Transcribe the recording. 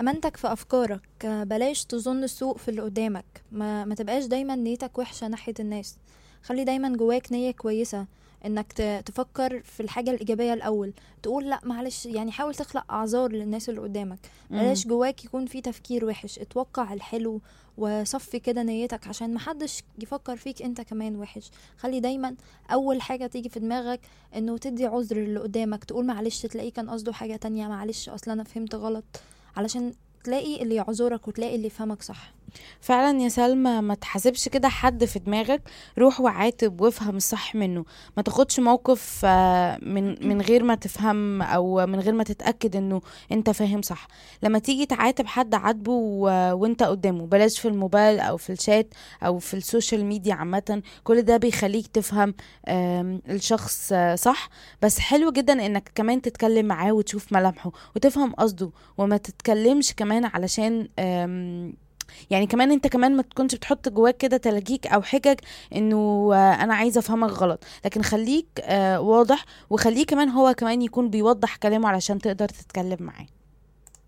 امانتك في افكارك آه، بلاش تظن السوء في اللي قدامك ما, ما تبقاش دايما نيتك وحشة ناحية الناس خلي دايما جواك نية كويسة انك ت- تفكر في الحاجة الإيجابية الأول تقول لا معلش يعني حاول تخلق أعذار للناس اللي قدامك بلاش جواك يكون في تفكير وحش اتوقع الحلو وصفي كده نيتك عشان محدش يفكر فيك انت كمان وحش خلي دايما اول حاجة تيجي في دماغك انه تدي عذر اللي قدامك تقول معلش تلاقيه كان قصده حاجة تانية معلش اصلا انا فهمت غلط علشان تلاقي اللي يعذرك وتلاقي اللي يفهمك صح فعلا يا سلمى ما تحاسبش كده حد في دماغك روح وعاتب وافهم الصح منه ما تاخدش موقف آه، من من غير ما تفهم او من غير ما تتاكد انه انت فاهم صح لما تيجي تعاتب حد عاتبه و- وانت قدامه بلاش في الموبايل او في الشات او في السوشيال ميديا عامه كل ده بيخليك تفهم آم، الشخص آه، صح بس حلو جدا انك كمان تتكلم معاه وتشوف ملامحه وتفهم قصده وما تتكلمش كمان علشان آم، يعني كمان انت كمان ما تكونش بتحط جواك كده تلاجيك او حجج انه آه، انا عايزه افهمك غلط لكن خليك آه، واضح وخليه كمان هو كمان يكون بيوضح كلامه علشان تقدر تتكلم معاه